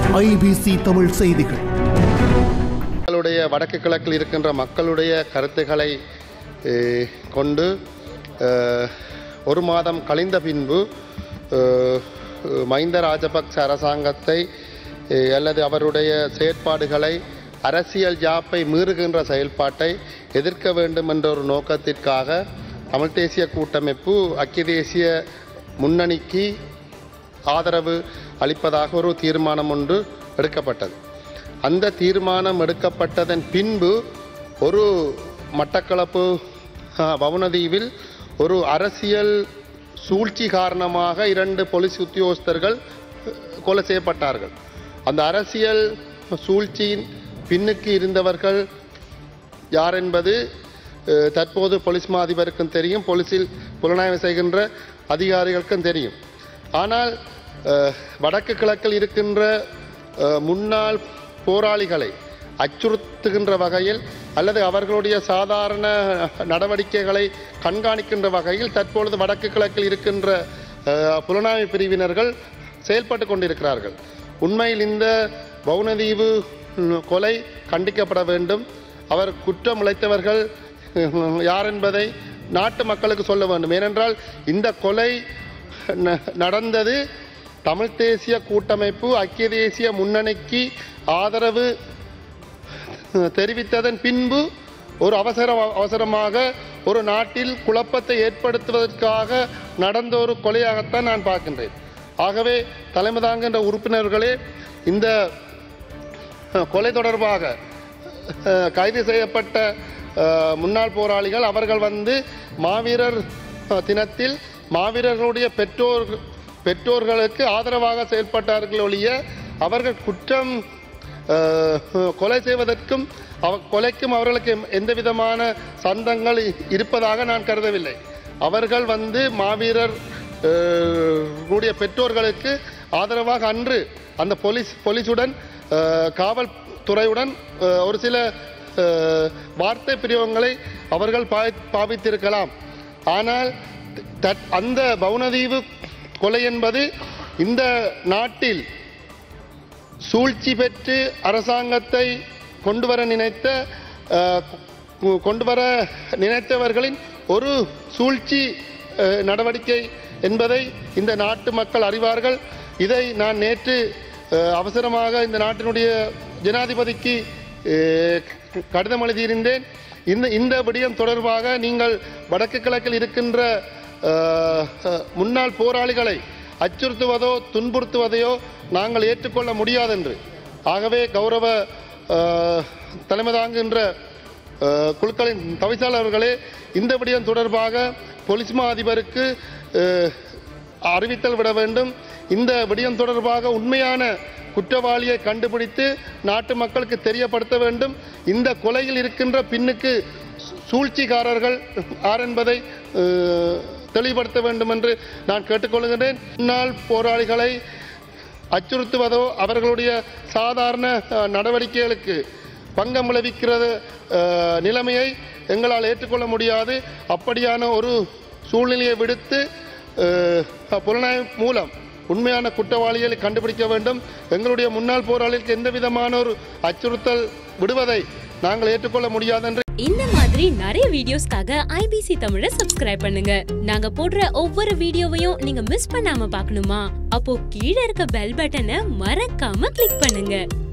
IBC Tamil செய்திகள் மக்களுடைய வடக்கு கிழக்கில் இருக்கின்ற மக்களுடைய கருத்துக்களை eh, கொண்டு eh, ஒரு மாதம் கழிந்த பின்பு eh, மஹிந்த ராஜபக்ச அரசாங்கத்தை eh, அல்லது அவருடைய செயற்பாடுகளை அரசியல் ஜாப்பை மீறுகின்ற செயல்பாட்டை எதிர்க்க வேண்டும் என்ற ஒரு நோக்கத்திற்காக தமிழ் தேசிய கூட்டமைப்பு ஐக்கிய தேசிய முன்னணிக்கு ஆதரவு அளிப்பதாக ஒரு தீர்மானம் ஒன்று எடுக்கப்பட்டது அந்த தீர்மானம் எடுக்கப்பட்டதன் பின்பு ஒரு மட்டக்களப்பு ஆ, வவுனதீவில் ஒரு அரசியல் சூழ்ச்சி காரணமாக இரண்டு போலீஸ் உத்தியோகஸ்தர்கள் அ, கொலை செய்யப்பட்டார்கள் அந்த அரசியல் சூழ்ச்சியின் பின்னுக்கு இருந்தவர்கள் யார் என்பது அஹ், தற்போது போலீஸ் மா அதிபருக்கும் தெரியும் போலீஸில் புலனாய்வு செய்கின்ற அதிகாரிகளுக்கும் தெரியும் ஆனால் அஹ், வடக்கு கிழக்கில் இருக்கின்ற அஹ், முன்னாள் போராளிகளை அச்சுறுத்துகின்ற வகையில் அல்லது அவர்களுடைய சாதாரண நடவடிக்கைகளை கண்காணிக்கின்ற வகையில் தற்பொழுது வடக்கு கிழக்கில் இருக்கின்ற அஹ், புலனாய்வு பிரிவினர்கள் செயல்பட்டு கொண்டிருக்கிறார்கள் உண்மையில் இந்த வவுனதீவு ம், கொலை கண்டிக்கப்பட வேண்டும் அவர் குற்றம் இழைத்தவர்கள் ம், யார் என்பதை நாட்டு மக்களுக்கு சொல்ல வேண்டும் ஏனென்றால் இந்த கொலை ந- நடந்தது தமிழ் தேசிய கூட்டமைப்பு ஐக்கிய தேசிய முன்னணிக்கு ஆதரவு தெரிவித்ததன் பின்பு ஒரு அவசர அவசரமாக ஒரு நாட்டில் குழப்பத்தை ஏற்படுத்துவதற்காக நடந்த ஒரு கொலையாகத்தான் நான் பார்க்கின்றேன் ஆகவே தலைமை தாங்குகின்ற உறுப்பினர்களே இந்த அஹ், கொலை தொடர்பாக அஹ், கைது செய்யப்பட்ட அஹ், முன்னாள் போராளிகள் அவர்கள் வந்து மாவீரர் அஹ், தினத்தில் மாவீரர்களுடைய பெற்றோர் பெற்றோர்களுக்கு ஆதரவாக செயல்பட்டார்கள் ஒழிய அவர்கள் குற்றம் அஹ், கொலை செய்வதற்கும் அவ கொலைக்கும் அவர்களுக்கு எம்- எந்த விதமான சந்தங்கள் இ- இருப்பதாக நான் கருதவில்லை அவர்கள் வந்து மாவீரர் அஹ், உடைய பெற்றோர்களுக்கு ஆதரவாக அன்று அந்த போலீஸ் போலீஸுடன் அஹ், காவல்துறையுடன் அஹ், ஒரு சில அஹ், வார்த்தை பிரயோகங்களை அவர்கள் பாவி- பாவித்திருக்கலாம் ஆனால் தட்- அந்த பவுனதீவு கொலை என்பது இந்த நாட்டில் சூழ்ச்சி பெற்று அரசாங்கத்தை கொண்டு வர நினைத்த அஹ், கொ- கொண்டு வர நினைத்தவர்களின் ஒரு சூழ்ச்சி அஹ், நடவடிக்கை என்பதை இந்த நாட்டு மக்கள் அறிவார்கள் இதை நான் நேற்று அஹ், அவசரமாக இந்த நாட்டினுடைய ஜனாதிபதிக்கு அஹ், கடிதம் எழுதியிருந்தேன் இந்த இந்த விடயம் தொடர்பாக நீங்கள் வடக்கு கிழக்கில் இருக்கின்ற அஹ், அஹ், முன்னாள் போராளிகளை அச்சுறுத்துவதோ துன்புறுத்துவதையோ நாங்கள் ஏற்றுக்கொள்ள முடியாதென்று ஆகவே கௌரவ அஹ், தலைமை தாங்குகின்ற அஹ், குழுக்களின் தவிசாளர்களே இந்த விடயம் தொடர்பாக போலீஸ் மா அதிபருக்கு அஹ், அறிவித்தல் விட வேண்டும் இந்த விடயம் தொடர்பாக உண்மையான குற்றவாளியை கண்டுபிடித்து நாட்டு மக்களுக்கு தெரியப்படுத்த வேண்டும் இந்த கொலையில் இருக்கின்ற பின்னுக்கு சூ- சூழ்ச்சிக்காரர்கள் யார் என்பதை அஹ், தெளிவுபடுத்த வேண்டும் என்று நான் கேட்டுக்கொள்கின்றேன் முன்னாள் போராளிகளை அச்சுறுத்துவதோ அவர்களுடைய சாதாரண அஹ், நடவடிக்கைகளுக்கு பங்கம் விளைவிக்கிறது அஹ், நிலைமையை எங்களால் ஏற்றுக்கொள்ள முடியாது அப்படியான ஒரு சூழ்நிலையை விடுத்து அஹ், புலனாய்வு மூலம் உண்மையான குற்றவாளிகளை கண்டுபிடிக்க வேண்டும் எங்களுடைய முன்னாள் போராளிகளுக்கு எந்த விதமான ஒரு அச்சுறுத்தல் விடுவதை நாங்கள் ஏற்றுக்கொள்ள முடியாதென்று இந்த மாதிரி நிறைய வீடியோஸ்க்காக ஐபிசி தமிழை சப்ஸ்கிரைப் பண்ணுங்க நாங்க போடுற ஒவ்வொரு வீடியோவையும் நீங்க மிஸ் பண்ணாம பார்க்கணுமா அப்போ கீழே இருக்க பெல் பட்டனை மறக்காம கிளிக் பண்ணுங்க